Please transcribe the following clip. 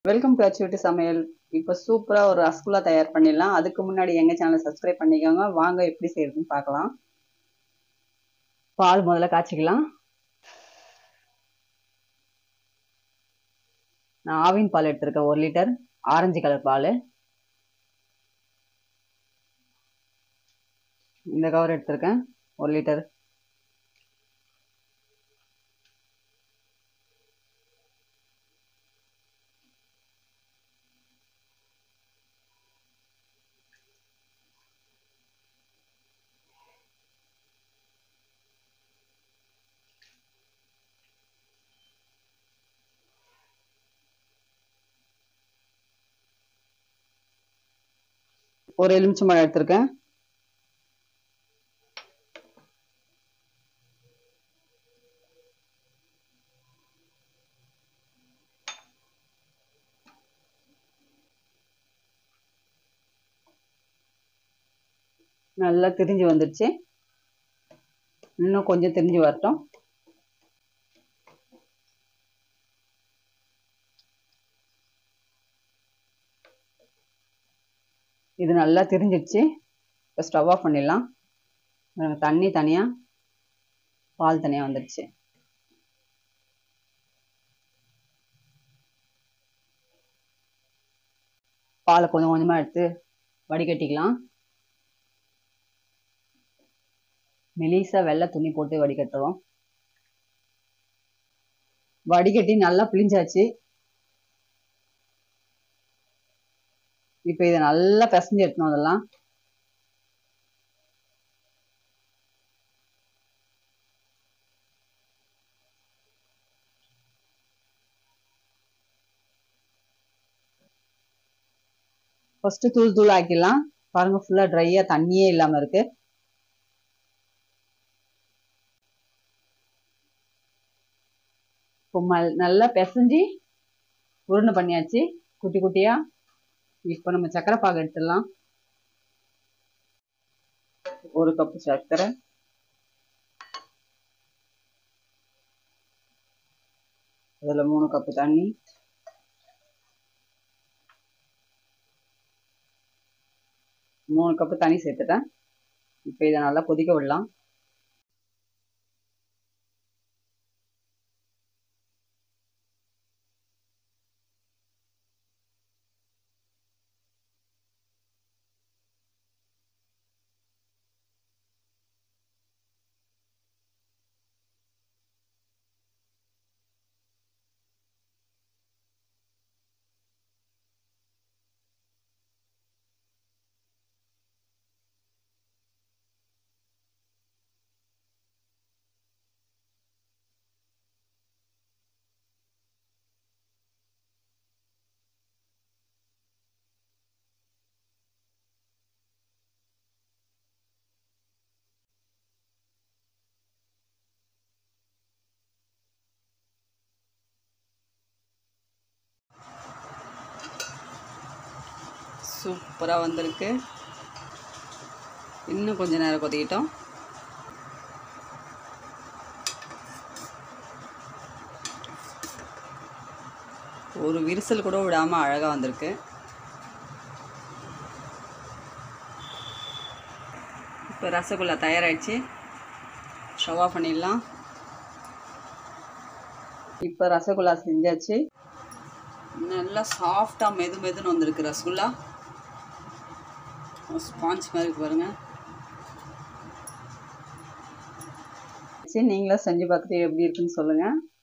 welcome to அச்சுவிட்டு சமையல் இப்போ சூப்பராக ஒரு ரசகுல்லா தயார் பண்ணிடலாம் அதுக்கு முன்னாடி எங்கள் சேனலை சப்ஸ்கிரைப் பண்ணிக்கோங்க வாங்க எப்படி செய்யறதுன்னு பார்க்கலாம் பால் முதல்ல காய்ச்சிக்கலாம் நான் ஆவின் பால் எடுத்திருக்கேன் ஒரு லிட்டர் ஆரஞ்சு கலர் பால் இந்த கவர் எடுத்திருக்கேன் ஒரு லிட்டர் ஒரு எலுமிச்சம்பழம் எடுத்திருக்கேன் நல்லா திரிஞ்சு வந்துடுச்சு இன்னும் கொஞ்சம் திரிஞ்சு வரட்டும் இது நல்லா திரிஞ்சிடுச்சு இப்போ ஸ்டவ் ஆஃப் பண்ணிடலாம் தண்ணி தனியாக பால் தனியாக வந்துடுச்சு பாலை கொஞ்சம் கொஞ்சமாக எடுத்து வடிகட்டிக்கலாம் மெலிசா வெள்ளை துணி போட்டு வடிகட்டுவோம் வடிகட்டி நல்லா பிழிஞ்சாச்சு இப்போ இதை நல்லா பிசைஞ்சு எடுக்கணும் அதெல்லாம் ஃபர்ஸ்ட் தூள் தூள் ஆக்கிடலாம் பாருங்க ஃபுல்லா ட்ரையா தண்ணியே இல்லாம இருக்கு இப்போ நல்லா பிசைஞ்சு உருண்டை பண்ணியாச்சு குட்டி குட்டியா இப்போ நம்ம சக்கரை பாகு எடுத்துடலாம் ஒரு கப்பு சர்க்கரை அதில் மூணு கப்பு தண்ணி மூணு கப்பு தண்ணி சேர்த்துட்டேன் இப்போ இதை நல்லா கொதிக்க விடலாம் சூப்பராக வந்திருக்கு இன்னும் கொஞ்ச நேரம் கொதிக்கிட்டோம் ஒரு விரிசல் கூட விடாமல் அழகாக வந்திருக்கு இப்போ ரசகுல்லா தயாராகிடுச்சு ஸ்டவ் ஆஃப் பண்ணிடலாம் இப்போ ரசகுல்லா செஞ்சாச்சு நல்லா சாஃப்டாக மெது மெதுன்னு வந்திருக்கு ரசகுல்லா ஸ்பாஞ்ச் மாதிரி பாருங்க சரி நீங்களும் செஞ்சு பார்த்துட்டு எப்படி இருக்குன்னு சொல்லுங்கள்